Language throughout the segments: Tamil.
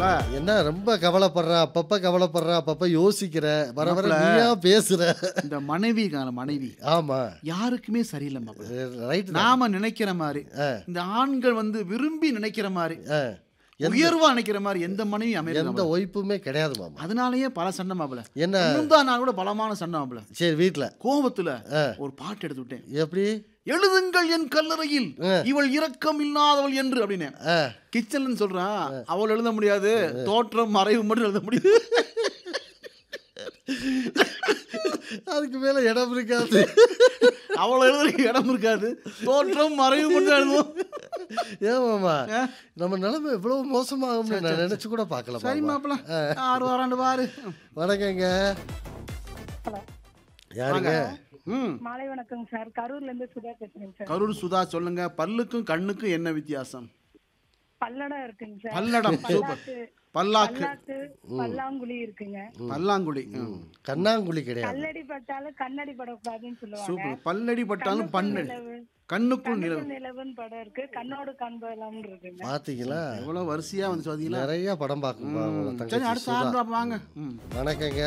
மாப்பிள என்ன ரொம்ப கவலைப்படுற அப்பப்ப கவலைப்படுற அப்பப்ப யோசிக்கிற வர வர மாப்பிள. நீயா பேசுற இந்த மனைவி கால மனைவி ஆமா யாருக்குமே சரியில்லை மாப்பிள ரைட் நாம நினைக்கிற மாதிரி இந்த ஆண்கள் வந்து விரும்பி நினைக்கிற மாதிரி உயர்வா நினைக்கிற மாதிரி எந்த மனைவி அமையல எந்த ஒய்ப்புமே கிடையாது மாமா அதனாலயே பல சண்டை மாப்பிள என்ன முந்தா நாள் கூட பலமான சண்டை மாப்பிள சரி வீட்ல கோபத்துல ஒரு பாட்டு எடுத்து விட்டேன் எப்படி எழுதுங்கள் என் கல்லறையில் இவள் இரக்கம் இல்லாதவள் என்று அப்படின்னு ஆ, கிச்சன் சொல்றான் அவள் எழுத முடியாது தோற்றம் மறைவு மட்டும் எழுத முடியும் அதுக்கு மேல இடம் இருக்காது அவள் எழுதுறதுக்கு இடம் இருக்காது தோற்றம் மறைவு மட்டும் எழுதுவோம் ஏன் மாமா ஆ? நம்ம நிலைமை இவ்வளவு மோசமாகும்னு நான் நினைச்சு கூட பார்க்கல சரி மாமா. மாப்பிள ஆறு வராண்டு பாரு வணக்கங்க யாருங்க ம் மாலை வணக்கம் சார் கரூர்ல இருந்து சுதா பேசுறேங்க சார் கரூர் சுதா சொல்லுங்க பல்லுக்கும் கண்ணுக்கும் என்ன வித்தியாசம் பல்லடம் இருக்குங்க சார் பல்லடம் சூப்பர் பல்லாக்கு பல்லாக்கு பல்லாங்குழி இருக்குங்க பல்லாங்குழி ம். கண்ணாங்குழி கிடையாது கல்லடி பட்டாலும் கண்ணடி படக்கூடாதுன்னு சொல்லுவாங்க சூப்பர் பல்லடி பட்டாலும் பண்ணு நிலவு கண்ணுக்குள் நிலவு கண்ணுக்கு நிலவுன்னு படம் இருக்கு கண்ணோடு காண்பதெல்லாம் இருக்குங்க பாத்தீங்களா எவ்வளவு வரிசையா வந்து பார்த்தீங்களா நிறைய படம் பார்க்கும்பா உங்களை சரி தங்கச்சி அடுத்த சுதா. ஆண்டு வாங்க ம் வணக்கங்க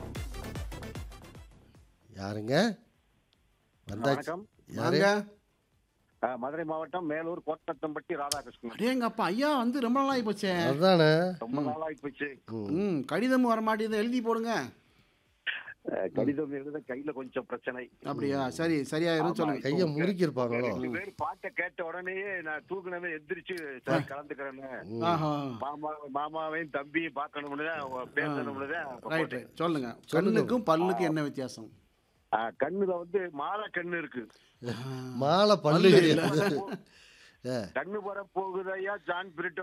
யாருங்க வந்தாச்சு வணக்கம் யாரு வாங்க அஹ், மதுரை மாவட்டம் மேலூர் கோட்டத்தம்பட்டி ராதாகிருஷ்ணன் அடேங்கப்பா ஐயா வந்து ரொம்ப நாளாகி போச்சே அதுதானே ரொம்ப நாளாகி போச்சு ம் கடிதம் வர மாட்டேங்குது எழுதி போடுங்க அஹ், கடிதம் எழுத கையில கொஞ்சம் பிரச்சனை அப்படியா சரி சரியாயிரும் சொல்லுங்க கையை முறுக்கியிருப்பாங்களோ ரெண்டு பேர் பாட்டை கேட்ட உடனேயே நான் தூக்குனவே எந்திரிச்சு சரி, கலந்துக்கிறேன்னு ஆஹா மாமா மாமாவையும் தம்பியும் பார்க்கணும்னு தான் பேசணும்னு தான் இப்ப ரைட் போட்டேன். சொல்லுங்க கண்ணுக்கும் பல்லுக்கும் என்ன வித்தியாசம் அஹ், கண்ணுல வந்து மாலை கண்ணு இருக்கு மாலை பல்லு பல்லு கிடையாது கண்ணு வர போகுதையா ஜான் பிரிட்டோ